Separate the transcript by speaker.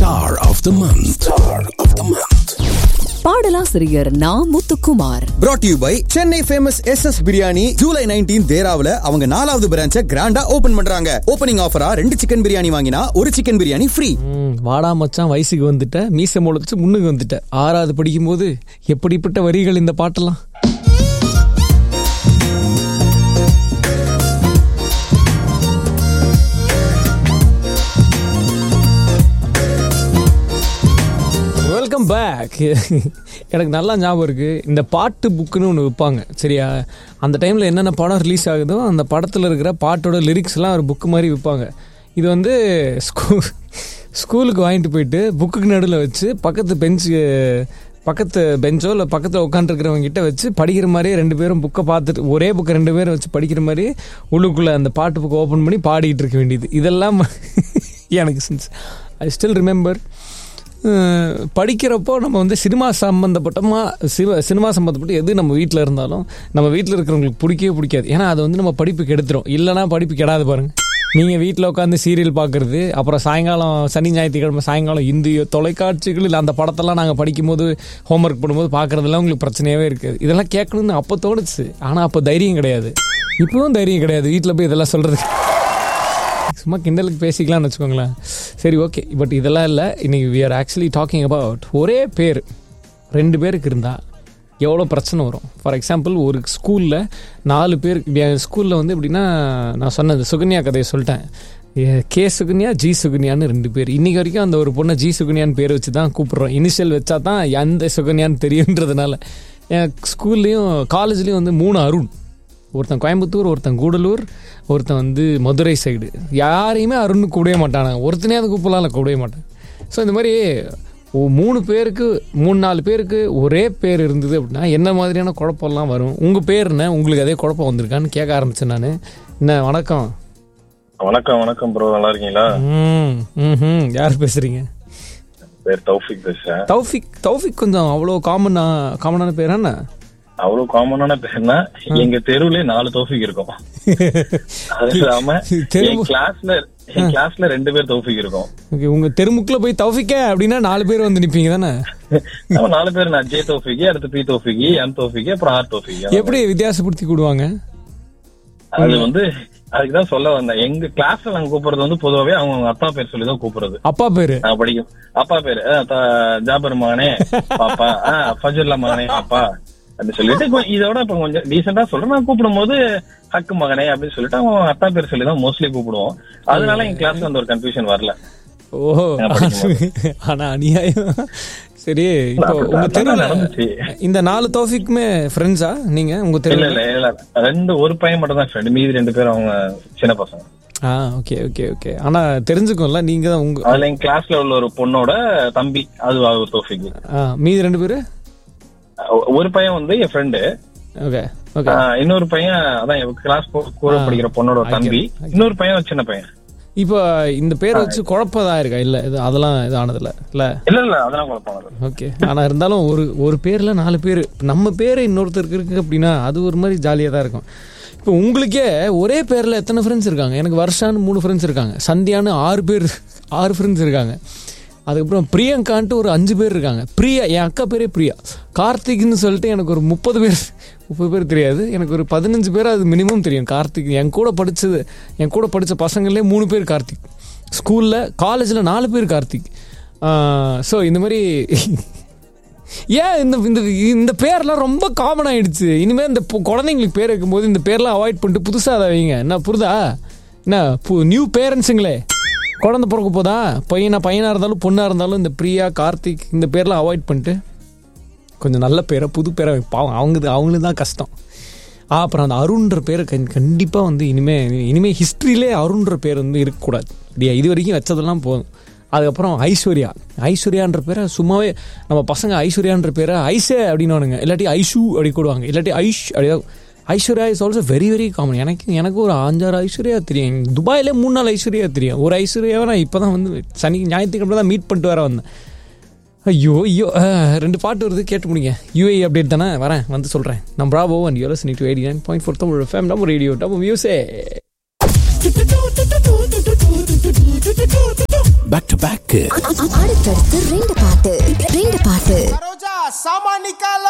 Speaker 1: Star of the Month. Star of the Month.
Speaker 2: பாடலாசிரியர் Na Muthukumar
Speaker 3: brought to you by Chennai famous S S biryani July nineteen தேராவுல அவங்க நாலாவது பிரான்ச்ச கிராண்டா open பண்றாங்க ஓபனிங் ஆஃபரா ரெண்டு சிக்கன் பிரியாணி வாங்கினா ஒரு சிக்கன் பிரியாணி ஃப்ரீ
Speaker 4: ம், வாடா மச்சான் வயசுக்கு வந்துட்ட மீசை முளைச்சு முன்னுக்கு வந்துட்ட ஆறாவது படிக்கும்போது எப்படிப்பட்ட வரிகள் இந்த பாட்டெல்லாம் வெல்கம் பேக் எனக்கு நல்லா ஞாபகம் இருக்குது இந்த பாட்டு புக்குன்னு ஒன்று விற்பாங்க சரியா அந்த டைமில் என்னென்ன படம் ரிலீஸ் ஆகுதோ அந்த படத்தில் இருக்கிற பாட்டோட லிரிக்ஸ்லாம் ஒரு புக்கு மாதிரி விற்பாங்க இது வந்து ஸ்கூ ஸ்கூலுக்கு வாங்கிட்டு போயிட்டு புக்குக்கு நடுவில் வச்சு பக்கத்து பெஞ்சு பக்கத்து பெஞ்சோ இல்லை பக்கத்தில் உட்காந்துருக்கிறவங்க கிட்ட வச்சு படிக்கிற மாதிரியே ரெண்டு பேரும் புக்கை பார்த்துட்டு ஒரே புக்கை ரெண்டு பேரும் வச்சு படிக்கிற மாதிரி உள்ளுக்குள்ளே அந்த பாட்டு புக்கை ஓப்பன் பண்ணி பாடிட்டு இருக்க வேண்டியது இதெல்லாம் எனக்கு since I still remember uh படிக்கிறப்போ நம்ம வந்து சினிமா சம்மந்தப்பட்டமா சிவ சினிமா சம்மந்தப்பட்ட எது நம்ம வீட்டில் இருந்தாலும் நம்ம வீட்டில் இருக்கிறவங்களுக்கு பிடிக்கவே பிடிக்காது ஏன்னா அது வந்து நம்ம படிப்பு கெடுத்துரும் இல்லைனா படிப்பு கெடாது பாருங்க நீங்கள் வீட்டில் உட்காந்து சீரியல் பார்க்குறது அப்புறம் சாயங்காலம் சனி ஞாயிற்றுக்கிழமை சாயங்காலம் இந்திய தொலைக்காட்சிகளில் அந்த படத்தெல்லாம் நாங்கள் படிக்கும்போது ஹோம்ஒர்க் பண்ணும்போது பார்க்குறதெல்லாம் உங்களுக்கு பிரச்சனையாகவே இருக்காது இதெல்லாம் கேட்கணும்னு அப்போ தோணுச்சு ஆனால் அப்போ தைரியம் கிடையாது இப்போவும் தைரியம் கிடையாது வீட்டில் போய் இதெல்லாம் சொல்கிறதுக்கு சும்மா கிண்டலுக்கு பேசிக்கலாம்னு வச்சுக்கோங்களேன் சரி ஓகே பட் இதெல்லாம் இல்லை இன்னைக்கு we are actually talking about ஒரே பேர் ரெண்டு பேருக்கு இருந்தால் எவ்வளோ பிரச்சனை வரும் ஃபார் எக்ஸாம்பிள் ஒரு ஸ்கூலில் நாலு பேர் ஸ்கூலில் வந்து எப்படின்னா நான் சொன்னது சுகன்யா கதையை சொல்லிட்டேன் ஏ- கே சுகன்யா ஜி சுகன்யான்னு ரெண்டு பேர் இன்னைக்கு வரைக்கும் அந்த ஒரு பொண்ணை ஜி சுகன்யான்னு பேர் வச்சு தான் கூப்பிட்றோம் இனிஷியல் வச்சா தான் எந்த சுகன்யான்னு தெரியுன்றதுனால என் ஸ்கூல்லையும் காலேஜ்லேயும் வந்து மூணு அருண் ஒருத்தன் கோயம்புத்தூர் ஒருத்தன் கூடலூர் ஒருத்தன் வந்து மதுரை சைடு யாரையுமே அருண் கூடவே மாட்டானாங்க ஒருத்தனையாவது கூப்பிடலாம் கூடவே மாட்டான் ஸோ இந்த மாதிரி ஓ மூணு பேருக்கு மூணு நாலு பேருக்கு ஒரே பேர் இருந்தது அப்படின்னா என்ன மாதிரியான குழப்பம்லாம் வரும் உங்கள் பேர் என்ன உங்களுக்கு அதே குழப்பம் வந்திருக்கான்னு கேட்க ஆரம்பிச்சேன் நான் என்ன வணக்கம்
Speaker 5: வணக்கம் வணக்கம் ப்ரோ நல்லா இருக்கீங்களா
Speaker 4: ம் ம் யார் பேசுகிறீங்க
Speaker 5: பேர் தௌஃபிக் பேசுறேன்
Speaker 4: தௌஃபிக் தௌஃபிக் கொஞ்சம் அவ்வளோ காமனா காமனான பேர் என்ன
Speaker 5: அவ்வளவு காமனான பேர்னா எங்க தெருவுலயே நாலு தௌஃபிக் இருக்கும் அது இல்லாம
Speaker 4: தெரு-
Speaker 5: என் கிளாஸ்ல என் கிளாஸ்ல ரெண்டு பேர் தௌஃபிக் இருக்கும்
Speaker 4: ஓகே உங்கள் தெருமுக்கில் போய் தௌஃபிக்க அப்படின்னா நாலு பேர் வந்து நிற்பீங்க தானே
Speaker 5: நம்ம நாலு பேர் நான் ஜே தௌஃபிகி அடுத்து பி தௌஃபிகி எம் தௌஃபிகி அப்புறம் ஆர் தௌஃபிகி
Speaker 4: எப்படி வித்தியாசப்படுத்தி கூடுவாங்க
Speaker 5: அது வந்து அதுக்குதான் சொல்ல வந்தேன் எங்க கிளாஸ்ல நாங்க கூப்பிடுறது வந்து பொதுவாவே அவங்க அவங்க அப்பா பேர் சொல்லி தான் கூப்பிடுறது
Speaker 4: அப்பா பேரு
Speaker 5: நான் படிக்கும் அப்பா பேரு அஹ், த- ஜாபர் மகனே பாப்பா ஆஹ் ஃபஜுல்லா மகனே பாப்பா அப்படின்னு சொல்லிட்டு கொ- இதோட இப்ப கொஞ்சம் டீசெண்டா சொல்றேன் நான் கூப்பிடும் போது ஹக்கு மகனே அப்படின்னு சொல்லிட்டு அவன் அத்தா பேர் சொல்லி தான் மோஸ்ட்லி கூப்பிடுவோம் அதனால என் கிளாஸ்ல அந்த ஒரு கன்ஃபியூஷன் வரல
Speaker 4: ஓஹோ
Speaker 5: நான் படிக்கும்
Speaker 4: ஆனா அநியாயம் சரி இப்போ உங்க
Speaker 5: அதான்
Speaker 4: தெருவுல
Speaker 5: நடந்துச்சு.
Speaker 4: இந்த நாலு தோஃபிக்குமே ஃப்ரெண்ட்ஸா நீங்க உங்க
Speaker 5: இல்ல
Speaker 4: தெருவுல
Speaker 5: இல்ல இல்ல ரெண்டு ஒரு பையன் மட்டும் தான் ஃப்ரெண்ட் மீதி ரெண்டு பேரும் அவங்க சின்ன பசங்க
Speaker 4: ஆ ஓகே ஓகே ஓகே ஆனா தெரிஞ்சுக்கும்ல நீங்க தான் உங்க
Speaker 5: அதுல என் கிளாஸ்ல உள்ள ஒரு பொண்ணோட தம்பி அது ஒரு தோஃபிக்
Speaker 4: ஆ, மீதி ரெண்டு பேரு
Speaker 5: ஒரு பையன் வந்து என் ஃப்ரெண்டு
Speaker 4: ஓகே ஓகே
Speaker 5: இன்னொரு பையன் அதான் என் கிளாஸ் கூட படிக்கிற பொண்ணோட ஒரு தம்பி இன்னொரு பையன் சின்ன பையன்
Speaker 4: இப்போ இந்த பேரை வச்சு குழப்பதா இருக்கா இல்ல இது அதெல்லாம் இது ஆனதில்ல இல்ல
Speaker 5: இல்ல இல்ல அதெல்லாம் குழப்பம் இல்ல.
Speaker 4: ஓகே ஆனா இருந்தாலும் ஒரு ஒரு பேர்ல நாலு பேர் நம்ம பேர் இன்னொருத்தருக்கு இருக்கு அப்படின்னா அது ஒரு மாதிரி ஜாலியாக தான் இருக்கும் இப்போ உங்களுக்கே ஒரே பேர்ல எத்தனை ஃப்ரெண்ட்ஸ் இருக்காங்க எனக்கு வருஷான்னு மூணு ஃப்ரெண்ட்ஸ் இருக்காங்க சந்தியான்னு ஆறு பேர் ஆறு ஃப்ரெண்ட்ஸ் இருக்காங்க அதுக்கப்புறம் பிரியங்கான்ட்டு ஒரு அஞ்சு பேர் இருக்காங்க பிரியா என் அக்கா பேரே பிரியா கார்த்திக்னு சொல்லிட்டு எனக்கு ஒரு முப்பது பேர் முப்பது பேர் தெரியாது எனக்கு ஒரு பதினஞ்சு பேர் அது மினிமம் தெரியும் கார்த்திக் என் கூட படிச்சது என் கூட படித்த பசங்களே மூணு பேர் கார்த்திக் ஸ்கூலில் காலேஜில் நாலு பேர் கார்த்திக் ஸோ இந்த மாதிரி ஏன் இந்த இந்த இந்த பேர்லாம் ரொம்ப காமன் ஆயிடுச்சு இனிமேல் இந்த பொ- குழந்தைங்களுக்கு பேர் வைக்கும்போது இந்த பேர்லாம் அவாய்ட் பண்ணிட்டு புதுசாக அதை வைங்க என்ன புரிதா என்ன நியூ பேரண்ட்ஸுங்களே குழந்தை பிறக்க போதா பையனா பையனாக இருந்தாலும் பொண்ணாக இருந்தாலும் இந்த பிரியா கார்த்திக் இந்த பேர்லாம் அவாய்ட் பண்ணிட்டு கொஞ்சம் நல்ல பேரை புது பேரை பாவம் அவங்க அவங்களுக்கு தான் கஷ்டம் ஆ, அப்புறம் அந்த அருண்ன்ற பேரை கண் கண்டிப்பாக வந்து இனிமே இனிமே ஹிஸ்ட்ரியிலே அருண்ன்ற பேர் வந்து இருக்கக்கூடாது இல்லையா இது வரைக்கும் வச்சதெல்லாம் போதும் அதுக்கப்புறம் ஐஸ்வர்யா ஐஸ்வர்யான்ற பேரை சும்மாவே நம்ம பசங்க ஐஸ்வர்யான்ற பேரை ஐசே அப்படின்னுவானுங்க இல்லாட்டி ஐஷு அப்படி கூடுவாங்க இல்லாட்டி ஐஷ் அப்படி Aishwarya is also very very common எனக்கு எனக்கு ஒரு அஞ்சாறு ஐஸ்வர்யா தெரியும் துபாயிலே மூணு நாலு ஐஸ்வர்யா தெரியும் ஒரு ஐஸ்வர்யாவை நான் இப்போ தான் வந்து சனி ஞாயிற்றுக்கிழமை தான் மீட் பண்ணிட்டு வர வந்தேன் ஐயோ ஐயோ அஹ், ரெண்டு பாட்டு வருது கேட்டு முடிங்க யூஏ அப்டேட் தானே வரேன் வந்து சொல்கிறேன் நான் bravo and you listening to eighty nine point four Tamil FM நம்ம ரேடியோ நம்ம மியூசே
Speaker 1: பேக் டு பேக்
Speaker 6: அடுத்தடுத்து ரெண்டு பாட்டு ரெண்டு பாட்டு
Speaker 7: சரோஜா சாமா நிக்கால